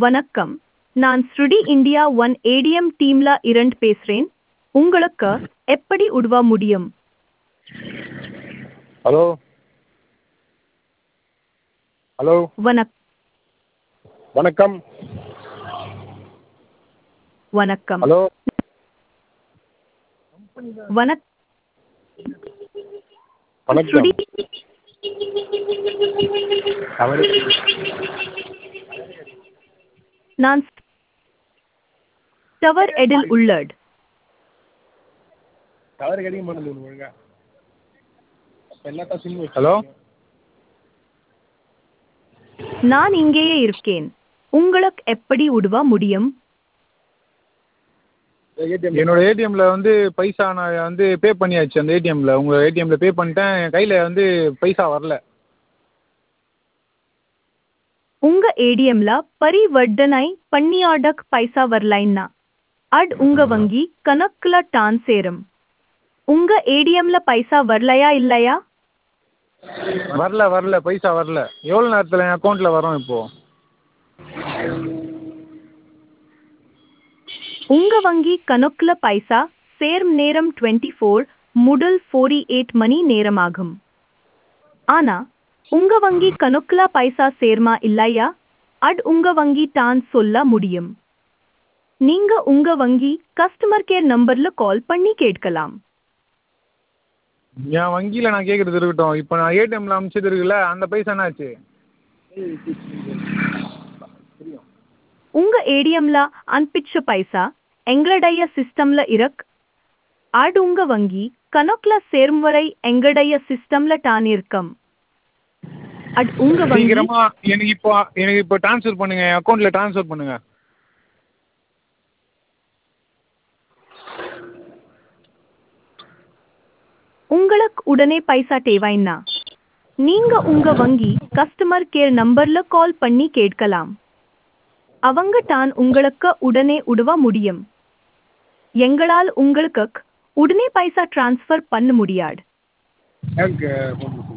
வணக்கம் நான் ஸ்ருடி இந்தியா ஒன் ஏடிஎம் டீம்ல இரண்டு பேசுறேன் உங்களுக்கு எப்படி உதவ முடியும் ஹலோ ஹலோ வணக் வணக்கம் வணக்கம் ஹலோ வணக் வணக்கம் ஸ்ருடி அவரு நான் டவர் எடில் உள்ளட் டவர் கிடைக்க மாட்டேங்குது ஒழுங்கா எல்லாத்தையும் சிம் ஹலோ நான் இங்கேயே இருக்கேன் உங்களுக்கு எப்படி உதவ முடியும் என்னோட ஏடிஎம்ல வந்து பைசா நான் வந்து பே பண்ணியாச்சு அந்த ஏடிஎம்ல உங்க ஏடிஎம்ல பே பண்ணிட்டேன் என் கையில வந்து பைசா வரல உங்க ஏடிஎம்ல பரிவர்த்தனை பண்ணியாடக் பைசா வரலைன்னா அட் உங்க வங்கி கணக்குல டான் சேரும் உங்க ஏடிஎம்ல பைசா வரலையா இல்லையா வரல வரல பைசா வரல எவ்வளோ நேரத்தில் என் அக்கௌண்ட்ல வரும் இப்போ உங்க வங்கி கணக்குல பைசா சேரும் நேரம் டுவெண்ட்டி ஃபோர் முதல் ஃபோர்டி எயிட் மணி நேரமாகும் ஆனா உங்க வங்கி கணக்குல பைசா சேர்மா இல்லையா அட் உங்க வங்கி தான் சொல்ல முடியும் நீங்க உங்க வங்கி கஸ்டமர் கேர் நம்பர்ல கால் பண்ணி கேட்கலாம் என் வங்கியில் நான் கேட்குறது இருக்கட்டும் இப்போ நான் ஏடிஎம்ல அமிச்சது இருக்குல்ல அந்த பைசா என்னாச்சு உங்க ஏடிஎம்ல அனுப்பிச்ச பைசா எங்களுடைய சிஸ்டம்ல இருக்கு அட் உங்க வங்கி கணக்குல சேரும் வரை எங்களுடைய சிஸ்டம்ல தான் இருக்கும் அட் உங்க வங்கி சீக்கிரமா எனக்கு இப்போ எனக்கு இப்போ ட்ரான்ஸ்ஃபர் பண்ணுங்க என் அக்கௌண்ட்ல ட்ரான்ஸ்ஃபர் பண்ணுங்க உங்களுக்கு உடனே பைசா தேவைன்னா நீங்க உங்க வங்கி கஸ்டமர் கேர் நம்பர்ல கால் பண்ணி கேட்கலாம் அவங்க தான் உங்களுக்கு உடனே உதவ முடியும் எங்களால் உங்களுக்கு உடனே பைசா டிரான்ஸ்ஃபர் பண்ண முடியாது பேங்க்